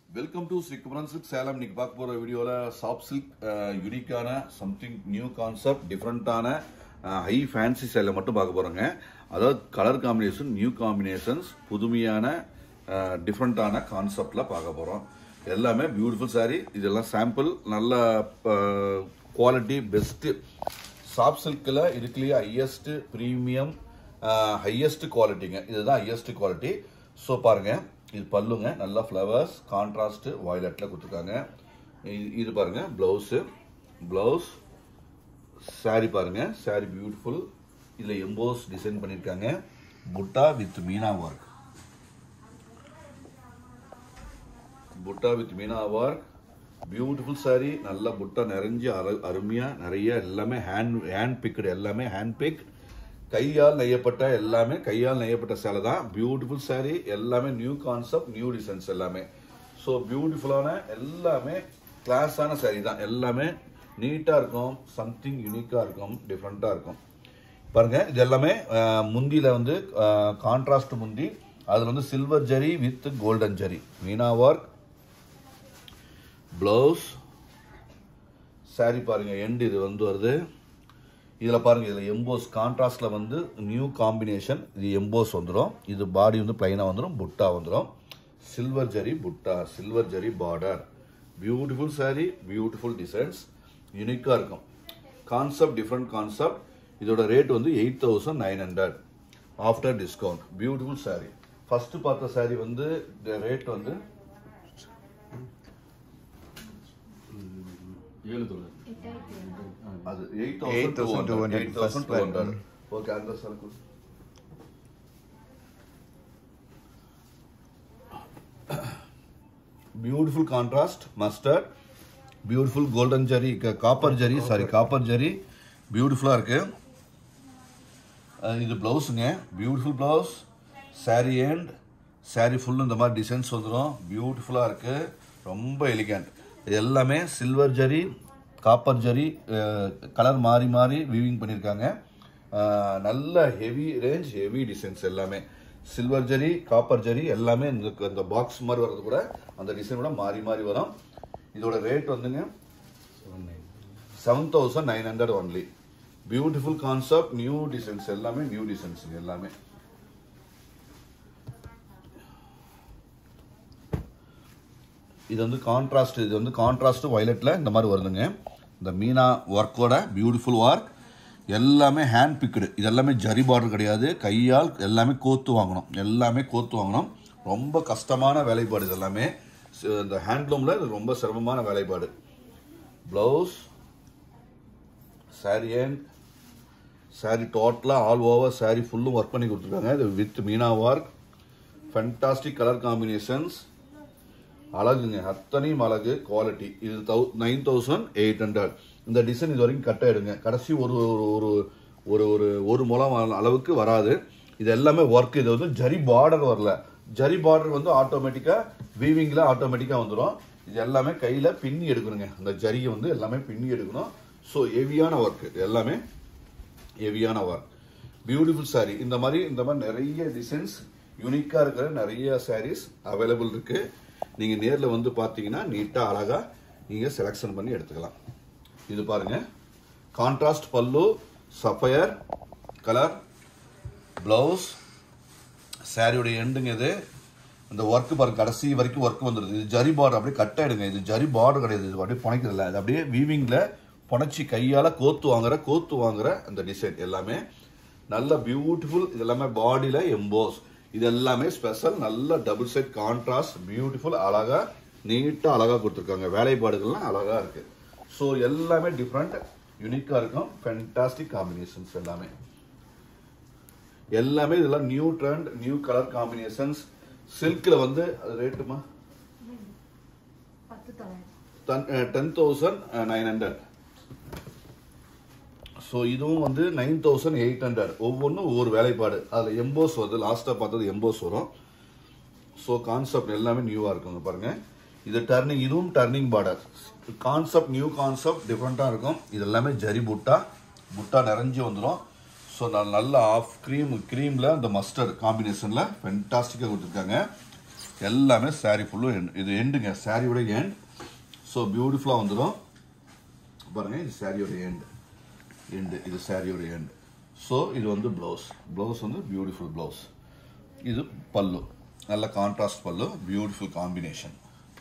welcome to Sri Kumaran silk Salem இன்னைக்கு பார்க்க போற வீடியோல சாஃப்ட் சில்க் யூனிக்கான சம்திங் நியூ கான்செப்ட் டிஃப்ரெண்டான ஹை ஃபேன்சி சேலை மட்டும் பார்க்க போறோங்க அதாவது கலர் காம்பினேஷன் நியூ காம்பினேஷன்ஸ் புதுமையான டிஃப்ரெண்டான கான்செப்ட்ல பார்க்க போறோம் எல்லாமே பியூட்டிஃபுல் saree இதெல்லாம் சாம்பிள் நல்ல குவாலிட்டி பெஸ்ட் சாஃப்ட் சில்கில் இதுக்குள்ளேயே ஹையஸ்ட் ப்ரீமியம் ஹையஸ்ட் குவாலிட்டிங்க இதுதான் ஹையஸ்ட் குவாலிட்டி ஸோ பாருங்க இது பல்லுங்க நல்லா ஃப்ளவர்ஸ் கான்ட்ராஸ்ட் வாய்லட்டில் கொடுத்துருக்காங்க இது- இது பாருங்க ப்ளவுஸு ப்ளவுஸ் saree பாருங்க saree பியூட்டிஃபுல் இதில் எம்போஸ் டிசைன் பண்ணியிருக்காங்க butta with meena work butta with meena work beautiful saree நல்ல புட்டா நிறைஞ்சு அரு அருமையாக நிறைய எல்லாமே ஹேண்ட் ஹேண்ட் பிக்டு எல்லாமே ஹேண்ட் பிக் கையால் நெய்யப்பட்ட எல்லாமே கையால் நெய்யப்பட்ட சேலை தான் பியூட்டிஃபுல் saree எல்லாமே நியூ கான்செப்ட் நியூ டிசைன்ஸ் எல்லாமே ஸோ பியூட்டிஃபுல்லான எல்லாமே கிளாஸான saree தான் எல்லாமே நீட்டாக இருக்கும் சம்திங் யூனிக்காக இருக்கும் டிஃப்ரெண்ட்டாக இருக்கும் பாருங்க இது எல்லாமே அஹ், முந்தியில வந்து கான்ட்ராஸ்ட் முந்தி அதுல வந்து silver zari with golden zari meena work blouse saree பாருங்க எண்ட் இது வந்து வருது இதில் பாருங்க இதில் எம்போஸ் கான்ட்ராஸ்டில் வந்து நியூ காம்பினேஷன் இது எம்போஸ் வந்துடும் இது பாடி வந்து பிளைனாக வந்துடும் புட்டா வந்துடும் silver zari butta silver zari border beautiful saree beautiful designs யூனிக்காக இருக்கும் கான்செப்ட் டிஃப்ரெண்ட் கான்செப்ட் இதோட ரேட் வந்து eight thousand nine hundred after discount beautiful saree first பார்த்த saree வந்து ரேட் வந்து ஏழு தொழில் அது eight thousand two hundred eight thousand two hundred okay அந்த சரக்கு beautiful contrast mustard beautiful golden zari copper zari sari copper zari பியூட்டிஃபுல்லாக இருக்கு அஹ் இது ப்ளவுஸுங்க beautiful blouse saree and saree full இந்த மாதிரி டிசைன்ஸ் வந்துடும் பியூட்டிஃபுல்லாக இருக்கு ரொம்ப எலிகண்ட் இது எல்லாமே silver zari copper zari colour மாறி மாறி வீவிங் பண்ணியிருக்காங்க அஹ் நல்ல ஹெவி ரேஞ்ச் ஹெவி டிசைன்ஸ் எல்லாமே சில்வர் ஜரி காப்பர் ஜரி எல்லாமே இந்த இந்த பாக்ஸ் மாதிரி வர்றது கூட அந்த டிசைன் கூட மாறி மாறி வரும் இதோட ரேட் வந்துங்க seven thousand nine hundred only beautiful concept new designs எல்லாமே நியூ டிசைன்ஸ் எல்லாமே இது வந்து கான்ட்ராஸ்ட் இது வந்து கான்ட்ராஸ்ட் வயலட்ல இந்த மாதிரி வருதுங்க இந்த மீனா ஒர்க்கோட பியூட்டிஃபுல் ஒர்க் எல்லாமே ஹேண்ட் பிக்டு இது எல்லாமே ஜரி பார்டர் கிடையாது கையால் எல்லாமே கோத்து வாங்கணும் எல்லாமே கோத்து வாங்கணும் ரொம்ப கஷ்டமான வேலைப்பாடு இது எல்லாமே ச- இந்த ஹேண்ட்லூமில் இது ரொம்ப சிரமமான வேலைப்பாடு ப்ளவுஸ் saree அண்ட் saree டோட்டலாக ஆல் ஓவர் saree ஃபுல்லும் ஒர்க் பண்ணி கொடுத்துருக்காங்க இது with meena work fantastic colour combinations அழகுங்க அத்தனையும் அழகு குவாலிட்டி இது தௌ நைன் தௌசண்ட் எயிட் ஹண்ட்ரட் இந்த டிசைன் இது வரைக்கும் கட்ட எடுங்க கடைசி ஒரு ஒரு ஒரு ஒரு ஒரு ஒரு முழம் அளவுக்கு வராது இது எல்லாமே ஒர்க் இது வந்து ஜரி பார்டர் வரல ஜரி பார்டர் வந்து ஆட்டோமேட்டிக்காக வீவிங்கில் ஆட்டோமேட்டிக்காக வந்துடும் இது எல்லாமே கையில் பின்னி எடுக்கணுங்க அந்த ஜரியை வந்து எல்லாமே பின்னி எடுக்கணும் ஸோ ஹெவியான ஒர்க் இது எல்லாமே ஹெவியான ஒர்க் பியூட்டிஃபுல் saree இந்த மாதிரி இந்த மாதிரி நிறைய டிசைன்ஸ் யூனிக்காக இருக்கிற நிறைய sarees அவைலபிள் இருக்கு நீங்க நேர்ல வந்து பார்த்தீங்கன்னா நீட்டா அழகா நீங்க செலெக்ஷன் பண்ணி எடுத்துக்கலாம் இது பாருங்க கான்ட்ராஸ்ட் பல்லு சஃபயர் கலர் பிளவுஸ் சாரியோட எண்டுங்க இது இந்த ஒர்க் பாருங்க கடைசி வரைக்கும் ஒர்க் வந்துடுது இது ஜரி பார்டர் அப்படியே கட் ஆயிடுங்க இது ஜரி பார்டர் கிடையாது இது அப்படியே புனைக்கிறதில்ல இது அப்படியே வீவிங்ல புனைச்சி கையால கோத்து வாங்குற கோத்து வாங்குற அந்த டிசைன் எல்லாமே நல்ல பியூட்டிஃபுல் இது எல்லாமே பாடியில எம்போஸ் இது எல்லாமே ஸ்பெஷல் நல்ல டபுள் செட் கான்ட்ராஸ்ட் பியூட்டிஃபுல் அழகா நீட்டா அழகா கொடுத்துருக்காங்க வேலைப்பாடுகள்லாம் அழகா இருக்கு ஸோ எல்லாமே டிஃப்ரெண்ட் யூனிக்கா இருக்கும் ஃபென்டாஸ்டிக் காம்பினேஷன்ஸ் எல்லாமே எல்லாமே இதெல்லாம் new trend new colour combinations சில்கில் வந்து ரேட்டுமா பத்து தொள்ளாயிரம் ten thousand nine hundred so இதுவும் வந்து நைன் தௌசண்ட் எயிட் ஹண்ட்ரட் ஒவ்வொன்றும் ஒவ்வொரு வேலைப்பாடு அதில் எம்போஸ் வருது லாஸ்ட்டாக பார்த்தது எம்போஸ் வரும் ஸோ கான்செப்ட் எல்லாமே நியூவாக இருக்குங்க பாருங்க இது டர்னிங் இதுவும் turning border concept new concept டிஃப்ரெண்ட்டாக இருக்கும் இது எல்லாமே ஜரி புட்டா புட்டா நிறைஞ்சு வந்துடும் ஸோ நல்ல ஆஃப் க்ரீம் க்ரீமில் அந்த மஸ்டர்ட் காம்பினேஷனில் ஃபென்டாஸ்டிக்காக கொடுத்துருக்காங்க எல்லாமே saree ஃபுல்லும் end இது எண்டுங்க சாரியோட எண்ட் ஸோ பியூட்டிஃபுல்லாக வந்துடும் பாருங்க இது சாரியோட எண்ட் எண்டு இது சாரியோட எண்ட் ஸோ இது வந்து ப்ளவுஸ் ப்ளவுஸ் வந்து பியூட்டிஃபுல் ப்ளவுஸ் இது பல்லு நல்ல கான்ட்ராஸ்ட் பல்லு பியூட்டிஃபுல் காம்பினேஷன்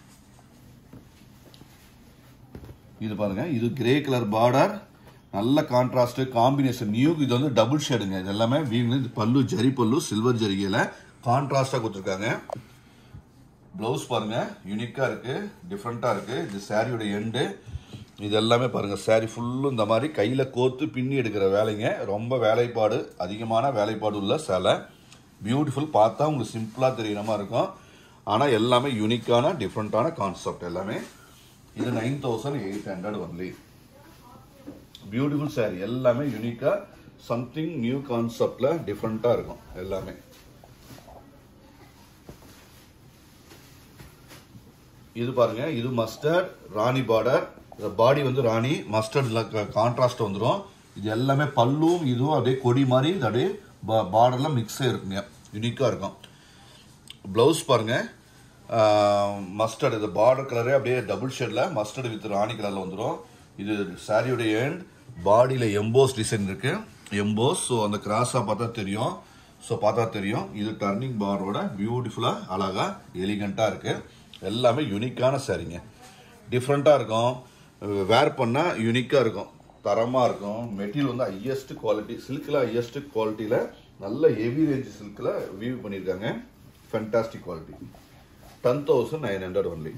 இது பாருங்க இது கிரே கலர் பார்டர் நல்ல கான்ட்ராஸ்ட் காம்பினேஷன் நியூ இது வந்து டபுள் ஷேடுங்க இது எல்லாமே வீங்க இது பல்லு ஜரி பல்லு சில்வர் ஜரிகையில் கான்ட்ராஸ்டாக கொடுத்துருக்காங்க ப்ளவுஸ் பாருங்க யூனிக்கா இருக்கு டிஃப்ரெண்டா இருக்கு இது சாரியோட எண்டு இது எல்லாமே பாருங்க சாரி ஃபுல்லும் இந்த மாதிரி கையில கோர்த்து பின்னி எடுக்கிற வேலைங்க ரொம்ப வேலைப்பாடு அதிகமான வேலைப்பாடு உள்ள சேலை பியூட்டிஃபுல் பார்த்தா உங்களுக்கு சிம்பிளா தெரியுற மாதிரி இருக்கும் ஆனா எல்லாமே யூனிக்கான டிஃப்ரெண்டான கான்செப்ட் எல்லாமே இது nine thousand eight hundred only beautiful sari எல்லாமே யூனிக்கா சம்திங் நியூ கான்செப்ட்ல டிஃப்ரெண்டா இருக்கும் எல்லாமே இது பாருங்க இது மஸ்டர்ட் ராணி பார்டர் இந்த பாடி வந்து ராணி மஸ்டர்ட்ல கான்ட்ராஸ்ட் வந்துடும் இது எல்லாமே பல்லும் இதுவும் அப்படியே கொடி மாதிரி இது அப்படியே பார்டர்ல மிக்ஸ் இருக்குங்க யூனிக்கா இருக்கும் ப்ளவுஸ் பாருங்க மஸ்டர்ட் இது பார்டர் கலரே அப்படியே டபுள் ஷேட்ல மஸ்டர்ட் வித் ராணி கலர்ல வந்துடும் இது சாரியோட எண்ட் பாடியில எம்போஸ் டிசைன் இருக்கு எம்போஸ் ஸோ அந்த கிராஸா பார்த்தா தெரியும் ஸோ பார்த்தா தெரியும் இது டர்னிங் பாரோட பியூட்டிஃபுல்லா அழகா எலிகண்டா இருக்கு எல்லாமே யூனிக்கான சாரிங்க டிஃப்ரெண்டா இருக்கும் வேர் பண்ணா யூனிக்கா இருக்கும் தரமா இருக்கும் மெட்டீரியல் வந்து ஹையஸ்ட் குவாலிட்டி சில்க்ல ஹையஸ்ட் குவாலிட்டியில நல்ல ஹெவி ரேஞ்ச் சில்க்ல வியூ பண்ணியிருக்காங்க fantastic quality ten thousand nine hundred only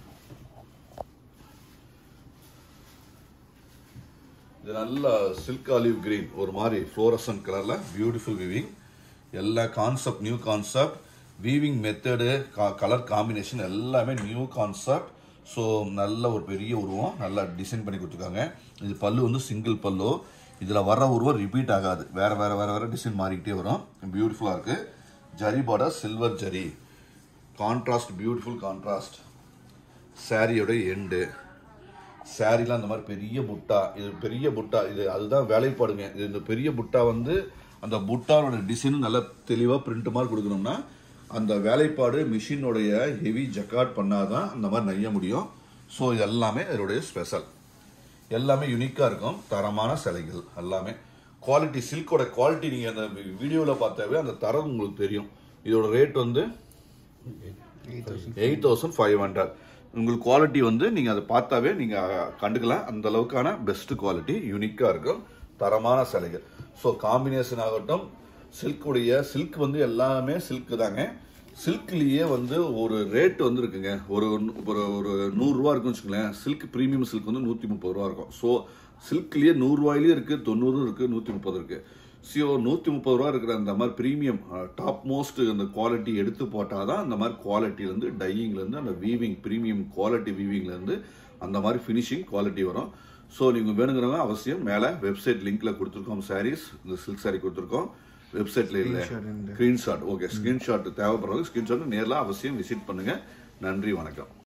இது நல்ல சில்க் ஆலிவ் கிரீன் ஒரு மாதிரி ஃப்ளோரசன் கலர்ல பியூட்டிஃபுல் வீவிங் எல்லா concept new concept weaving method colour combination எல்லாமே நியூ கான்செப்ட் ஸோ நல்ல ஒரு பெரிய உருவம் நல்லா டிசைன் பண்ணி கொடுத்துருக்காங்க இது பல்லு வந்து சிங்கிள் பல்லு இதில் வர உருவம் ரிப்பீட் ஆகாது வேற வேற வேற வேற டிசைன் மாறிக்கிட்டே வரும் பியூட்டிஃபுல்லாக இருக்கு zari border silver zari contrast beautiful contrast சாரியோட எண்டு சாரிலாம் அந்த மாதிரி பெரிய புட்டா இது பெரிய புட்டா இது அதுதான் வேலைப்பாடுங்க இது இந்த பெரிய புட்டா வந்து அந்த புட்டாவோட டிசைனும் நல்லா தெளிவாக பிரிண்ட் மாதிரி கொடுக்கணும்னா அந்த வேலைப்பாடு மிஷினுடைய ஹெவி ஜக்காட் பண்ணாதான் அந்த மாதிரி நெய்ய முடியும் ஸோ இது எல்லாமே இதோடைய ஸ்பெஷல் எல்லாமே யூனிக்காக இருக்கும் தரமான சிலைகள் எல்லாமே குவாலிட்டி சில்கோட குவாலிட்டி நீங்கள் அந்த வீடியோவில் பார்த்தாவே அந்த தரம் உங்களுக்கு தெரியும் இதோட ரேட் வந்து எயிட் தௌசண்ட் ஃபைவ் ஹண்ட்ரட் உங்களுக்கு குவாலிட்டி வந்து நீங்கள் அதை பார்த்தாவே நீங்கள் கண்டுக்கலாம் அந்த அளவுக்கான பெஸ்ட் குவாலிட்டி யூனிக்காக இருக்கும் தரமான சிலைகள் ஸோ காம்பினேஷன் ஆகட்டும் சில்குடைய சில்க் வந்து எல்லாமே சில்க் தாங்க சில்க்லேயே வந்து ஒரு ரேட் வந்து இருக்குங்க ஒரு ஒரு ஒரு நூறுரூவா இருக்குன்னு வச்சுக்கோங்களேன் சில்க் ப்ரீமியம் சில்க் வந்து நூற்றி முப்பது ரூபா இருக்கும் ஸோ சில்க்லேயே நூறுரூவாயிலையும் இருக்குது தொண்ணூறும் இருக்குது நூற்றி முப்பது இருக்குது ஸோ நூற்றி முப்பது ரூபா இருக்கிற அந்த மாதிரி ப்ரீமியம் டாப் மோஸ்ட் அந்த குவாலிட்டி எடுத்து போட்டால் தான் அந்த மாதிரி குவாலிட்டிலேருந்து டையிங்லேருந்து அந்த வீவிங் ப்ரீமியம் குவாலிட்டி வீவிங்லேருந்து அந்த மாதிரி ஃபினிஷிங் குவாலிட்டி வரும் ஸோ நீங்கள் வேணுங்கிறவங்க அவசியம் மேலே வெப்சைட் லிங்க்ல கொடுத்துருக்கோம் சாரீஸ் இந்த சில்க் சாரீ கொடுத்துருக்கோம் வெப்சைட்ல இல்லை ஸ்கிரீன்ஷாட் ஓகே ஸ்கிரீன்ஷாட் தேவைப்படுறவங்க ஸ்கிரீன்ஷாட் நேரில் அவசியம் விசிட் பண்ணுங்க நன்றி வணக்கம்